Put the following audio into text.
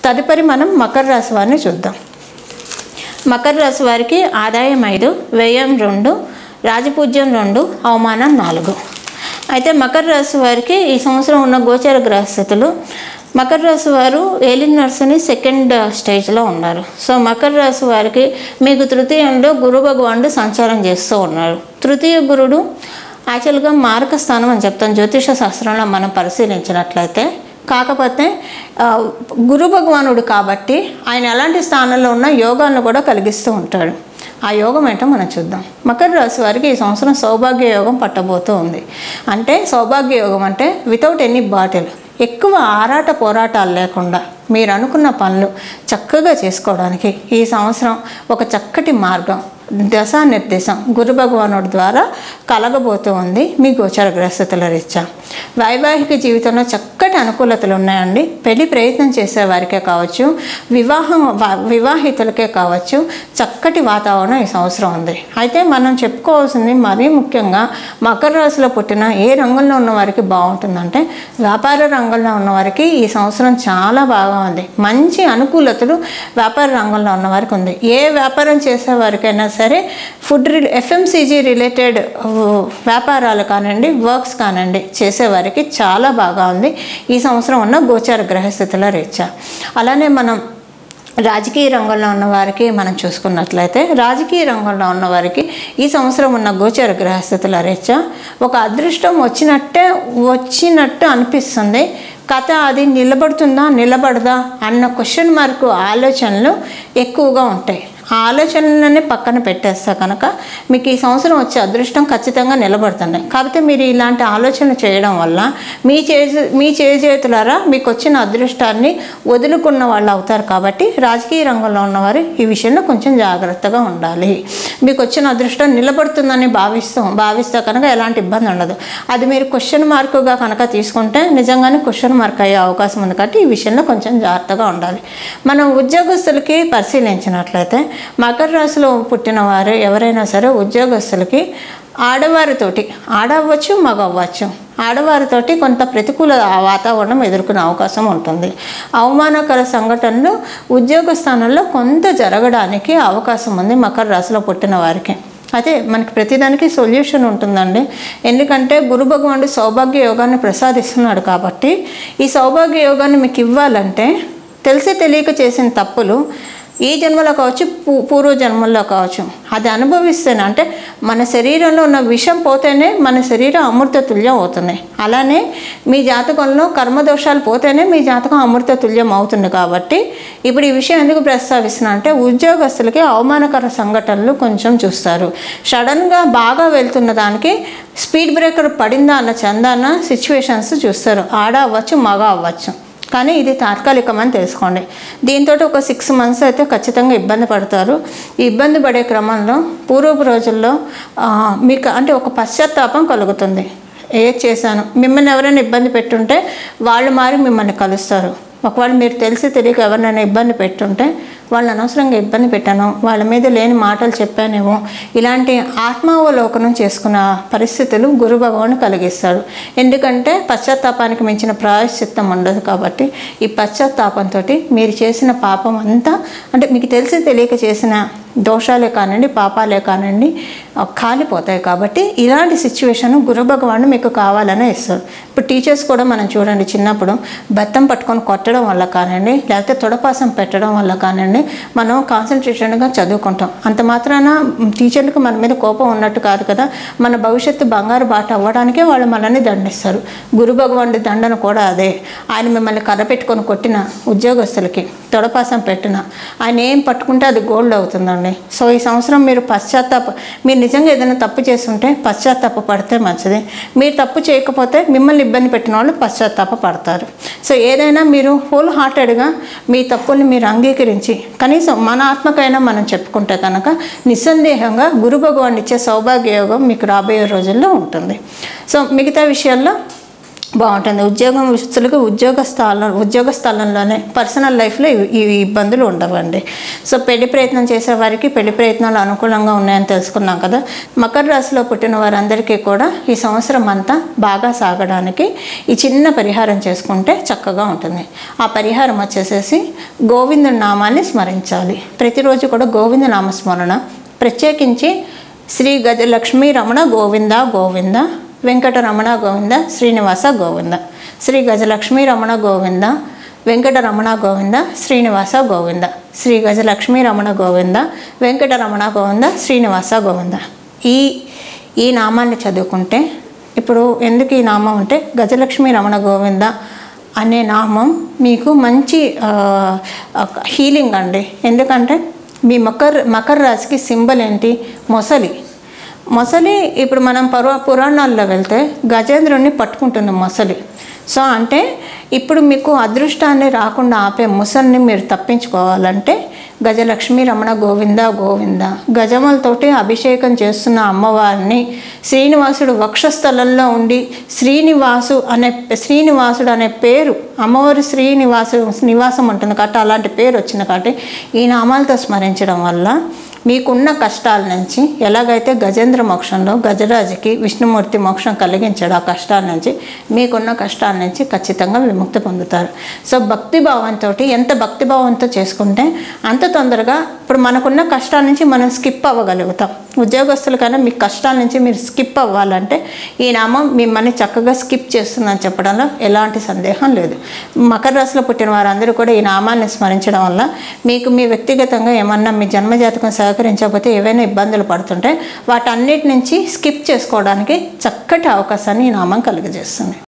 తదుపరి మనం మకర రాశి వారిని చూద్దాం మకర రాశి వారికి ఆదాయం ఐదు వ్యయం రెండు రాజపూజ్యం రెండు అవమానం నాలుగు అయితే మకర రాశి వారికి ఈ సంవత్సరం ఉన్న గోచర గ్రహస్థితులు మకర రాశి వారు ఏలిన్ నర్సుని సెకండ్ స్టేజ్లో ఉన్నారు సో మకర రాశి వారికి మీకు తృతీయంలో గురు భగవానుడు సంచారం చేస్తూ ఉన్నారు తృతీయ గురుడు యాక్చువల్గా మార్క స్థానం అని చెప్తాం జ్యోతిష శాస్త్రంలో మనం పరిశీలించినట్లయితే కాకపోతే ఆ, గురు భగవానుడు కాబట్టి ఆయన ఎలాంటి స్థానంలో ఉన్న యోగాలను కూడా కలిగిస్తూ ఉంటాడు ఆ యోగం ఏంటో మనం చూద్దాం మకర రాశి వారికి ఈ సంవత్సరం సౌభాగ్య యోగం పట్టబోతూ ఉంది అంటే సౌభాగ్య యోగం అంటే వితౌట్ ఎనీ బాటిల్ ఎక్కువ ఆరాట పోరాటాలు లేకుండా మీరు అనుకున్న పనులు చక్కగా చేసుకోవడానికి ఈ సంవత్సరం ఒక చక్కటి మార్గం దశా నిర్దేశం గురు భగవానుడి ద్వారా కలగబోతూ ఉంది మీ గోచర గ్రహస్థితుల రీత్యా వైవాహిక జీవితంలో చక్కటి అనుకూలతలు ఉన్నాయండి పెళ్లి ప్రయత్నం చేసే వారికే కావచ్చు వివాహం వ- వివాహితులకే కావచ్చు చక్కటి వాతావరణం ఈ సంవత్సరం ఉంది అయితే మనం చెప్పుకోవాల్సింది మరీ ముఖ్యంగా మకర రాశిలో పుట్టిన ఏ రంగంలో ఉన్న వారికి బాగుంటుందంటే వ్యాపార రంగంలో ఉన్న వారికి ఈ సంవత్సరం చాలా బాగా ఉంది మంచి అనుకూలతలు వ్యాపార రంగంలో ఉన్న వారికి ఉంది ఏ వ్యాపారం చేసే వారికైనా సరే ఫుడ్ రి ఎఫ్ఎంసీజీ రిలేటెడ్ వ్యాపారాలు కానివ్వండి వర్క్స్ కానివ్వండి చేసేవారికి చాలా బాగా ఉంది ఈ సంవత్సరం ఉన్న గోచార గ్రహస్థితుల రీత్యా అలానే మనం రాజకీయ రంగంలో ఉన్న వారికి మనం చూసుకున్నట్లయితే రాజకీయ రంగంలో ఉన్న వారికి ఈ సంవత్సరం ఉన్న గోచర గ్రహస్థితుల రీత్యా ఒక అదృష్టం వచ్చినట్టే వచ్చినట్టు అనిపిస్తుంది కథ అది నిలబడుతుందా నిలబడదా అన్న క్వశ్చన్ మార్క్ ఆలోచనలు ఎక్కువగా ఉంటాయి ఆ ఆలోచనలనే పక్కన పెట్టేస్తా కనుక మీకు ఈ సంవత్సరం వచ్చే అదృష్టం ఖచ్చితంగా నిలబడుతుంది కాకపోతే మీరు ఇలాంటి ఆలోచన చేయడం వల్ల మీ చేజు మీ చేజేతులారా మీకు వచ్చిన అదృష్టాన్ని వదులుకున్న వాళ్ళు అవుతారు కాబట్టి రాజకీయ రంగంలో ఉన్నవారు ఈ విషయంలో కొంచెం జాగ్రత్తగా ఉండాలి మీకు వచ్చిన అదృష్టం నిలబడుతుందని భావిస్తాం భావిస్తే కనుక ఎలాంటి ఇబ్బంది ఉండదు అది మీరు క్వశ్చన్ మార్కుగా కనుక తీసుకుంటే నిజంగానే క్వశ్చన్ మార్క్ అయ్యే అవకాశం ఉంది కాబట్టి ఈ విషయంలో కొంచెం జాగ్రత్తగా ఉండాలి మనం ఉద్యోగస్తులకి పరిశీలించినట్లయితే మకర రాశిలో పుట్టిన వారు ఎవరైనా సరే ఉద్యోగస్తులకి ఆడవారితోటి ఆడ అవ్వచ్చు మగ అవ్వచ్చు ఆడవారితోటి కొంత ప్రతికూల వాతావరణం ఎదుర్కొనే అవకాశం ఉంటుంది అవమానకర సంఘటనలు ఉద్యోగ స్థానంలో కొంత జరగడానికి అవకాశం ఉంది మకర రాశిలో పుట్టిన వారికి అయితే మనకి ప్రతిదానికి సొల్యూషన్ ఉంటుందండి ఎందుకంటే గురు భగవానుడు సౌభాగ్య యోగాన్ని ప్రసాదిస్తున్నాడు కాబట్టి ఈ సౌభాగ్య యోగాన్ని మీకు ఇవ్వాలంటే తెలిసి తెలియక చేసిన తప్పులు ఈ జన్మలో కావచ్చు పూ- పూర్వ జన్మల్లో కావచ్చు అది అనుభవిస్తేనే అంటే మన శరీరంలో ఉన్న విషం పోతేనే మన శరీరం అమృత తుల్యం అవుతుంది అలానే మీ జాతకంలో కర్మదోషాలు పోతేనే మీ జాతకం అమృత తుల్యం అవుతుంది కాబట్టి ఇప్పుడు ఈ విషయం ఎందుకు ప్రస్తావిస్తున్నా అంటే ఉద్యోగస్తులకి అవమానకర సంఘటనలు కొంచెం చూస్తారు సడన్గా బాగా వెళ్తున్న దానికి స్పీడ్ బ్రేకర్ పడిందా అన్న చందాన సిచ్యువేషన్స్ చూస్తారు ఆడ అవ్వచ్చు మగ అవ్వచ్చు కానీ ఇది తాత్కాలికమని తెలుసుకోండి దీంతో ఒక సిక్స్ మంత్స్ అయితే ఖచ్చితంగా ఇబ్బంది పడతారు ఈ ఇబ్బంది పడే క్రమంలో పూర్వపు రోజుల్లో ఆ, మీకు అంటే ఒక పశ్చాత్తాపం కలుగుతుంది ఏది చేశాను మిమ్మల్ని ఎవరైనా ఇబ్బంది పెట్టుంటే వాళ్ళు మారి మిమ్మల్ని కలుస్తారు ఒకవేళ మీరు తెలిసి తెలియక ఎవరినైనా ఇబ్బంది పెట్టుంటే వాళ్ళని అనవసరంగా ఇబ్బంది పెట్టాను వాళ్ళ మీద లేని మాటలు చెప్పానేమో ఇలాంటి ఆత్మావలోకనం చేసుకున్న పరిస్థితులు గురు భగవాను కలిగిస్తాడు ఎందుకంటే పశ్చాత్తాపానికి మించిన ప్రాయశ్చిత్తం ఉండదు కాబట్టి ఈ పశ్చాత్తాపంతో మీరు చేసిన పాపం అంతా అంటే మీకు తెలిసి తెలియక చేసిన దోషాలే కానివ్వండి పాపాలే కానివ్వండి ఆ, కాలిపోతాయి కాబట్టి ఇలాంటి సిచ్యువేషన్ గురు భగవాను మీకు కావాలనే ఇస్తాడు ఇప్పుడు టీచర్స్ కూడా మనం చూడండి చిన్నప్పుడు బత్తం పట్టుకొని కొట్టడం వల్ల కానివ్వండి లేకపోతే తొడపాసం పెట్టడం వల్ల కానివ్వండి మనం కాన్సన్ట్రేషన్గా చదువుకుంటాం అంత మాత్రాన టీచర్లకు మన మీద కోపం ఉన్నట్టు కాదు కదా మన భవిష్యత్తు బంగారు బాట అవ్వడానికే వాళ్ళు మనల్ని దండిస్తారు గురు భగవానుడి దండన కూడా అదే ఆయన మిమ్మల్ని కర్ర పెట్టుకొని కొట్టిన ఉద్యోగస్తులకి తొడపాసం పెట్టిన ఆయన ఏం పట్టుకుంటే అది గోల్డ్ అవుతుందండి సో ఈ సంవత్సరం మీరు పశ్చాత్తాప మీరు నిజంగా ఏదైనా తప్పు చేస్తుంటే పశ్చాత్తాప పడితే మంచిది మీరు తప్పు చేయకపోతే మిమ్మల్ని ఇబ్బంది పెట్టిన వాళ్ళు పశ్చాత్తాప పడతారు సో ఏదైనా మీరు హోల్ హార్టెడ్గా మీ తప్పుల్ని మీరు అంగీకరించి కనీసం మన ఆత్మకైనా మనం చెప్పుకుంటే కనుక నిస్సందేహంగా గురు భగవాన్ ఇచ్చే సౌభాగ్య యోగం మీకు రాబోయే రోజుల్లో ఉంటుంది సో మిగతా విషయాల్లో బాగుంటుంది ఉద్యోగం విషయాలకు ఉద్యోగ స్థలం ఉద్యోగ స్థలంలోనే పర్సనల్ లైఫ్లో ఇవి- ఈ ఇబ్బందులు ఉండవండి సో పెళ్లి ప్రయత్నం చేసే వారికి పెళ్లి ప్రయత్నాలు అనుకూలంగా ఉన్నాయని తెలుసుకున్నాం కదా మకర రాశిలో పుట్టిన వారందరికీ కూడా ఈ సంవత్సరం అంతా బాగా సాగడానికి ఈ చిన్న పరిహారం చేసుకుంటే చక్కగా ఉంటుంది ఆ పరిహారం వచ్చేసేసి గోవిందుడి నామాన్ని స్మరించాలి ప్రతిరోజు కూడా గోవింద నామస్మరణ ప్రత్యేకించి శ్రీ గజలక్ష్మీ రమణ గోవింద గోవింద వెంకటరమణ గోవింద శ్రీనివాస గోవింద శ్రీ గజలక్ష్మీ రమణ గోవింద వెంకటరమణ గోవింద శ్రీనివాస గోవింద శ్రీ గజలక్ష్మీ రమణ గోవింద వెంకటరమణ గోవింద శ్రీనివాస గోవింద ఈ ఈ నామాన్ని చదువుకుంటే ఇప్పుడు ఎందుకు ఈ నామం అంటే గజలక్ష్మీ రమణ గోవింద అనే నామం మీకు మంచి ఆ, ఒక హీలింగ్ అండి ఎందుకంటే మీ మకర్ మకర రాశికి సింబల్ ఏంటి మొసలి మొసలి ఇప్పుడు మనం పర్వ పురాణాల్లో వెళ్తే గజేంద్రుడిని పట్టుకుంటుంది మొసలి సో అంటే ఇప్పుడు మీకు అదృష్టాన్ని రాకుండా ఆపే ముసలిని మీరు తప్పించుకోవాలంటే గజలక్ష్మీ రమణ గోవింద గోవింద గజములతోటి అభిషేకం చేస్తున్న అమ్మవారిని శ్రీనివాసుడు వక్షస్థలంలో ఉండి శ్రీనివాసు అనే శ్రీనివాసుడు అనే పేరు అమ్మవారి శ్రీనివాసు నివాసం ఉంటుంది కాబట్టి అలాంటి పేరు వచ్చింది కాబట్టి ఈ నామాలతో స్మరించడం వల్ల మీకున్న కష్టాల నుంచి ఎలాగైతే గజేంద్ర మోక్షంలో గజరాజుకి విష్ణుమూర్తి మోక్షం కలిగించాడు ఆ కష్టాల నుంచి మీకున్న కష్టాల నుంచి ఖచ్చితంగా విముక్తి పొందుతారు సో భక్తి భావంతో ఎంత భక్తి భావంతో చేసుకుంటే అంత తొందరగా ఇప్పుడు మనకున్న కష్టాల నుంచి మనం స్కిప్ అవ్వగలుగుతాం ఉద్యోగస్తులకైనా మీ కష్టాల నుంచి మీరు స్కిప్ అవ్వాలంటే ఈ నామం మిమ్మల్ని చక్కగా స్కిప్ చేస్తుందని చెప్పడంలో ఎలాంటి సందేహం లేదు మకర రాశిలో పుట్టిన వారందరూ కూడా ఈ నామాన్ని స్మరించడం వల్ల మీకు మీ వ్యక్తిగతంగా ఏమన్నా మీ జన్మజాతకం సహకరించకపోతే ఏవైనా ఇబ్బందులు పడుతుంటే వాటన్నిటి నుంచి స్కిప్ చేసుకోవడానికి చక్కటి అవకాశాన్ని ఈ నామం కలిగజేస్తుంది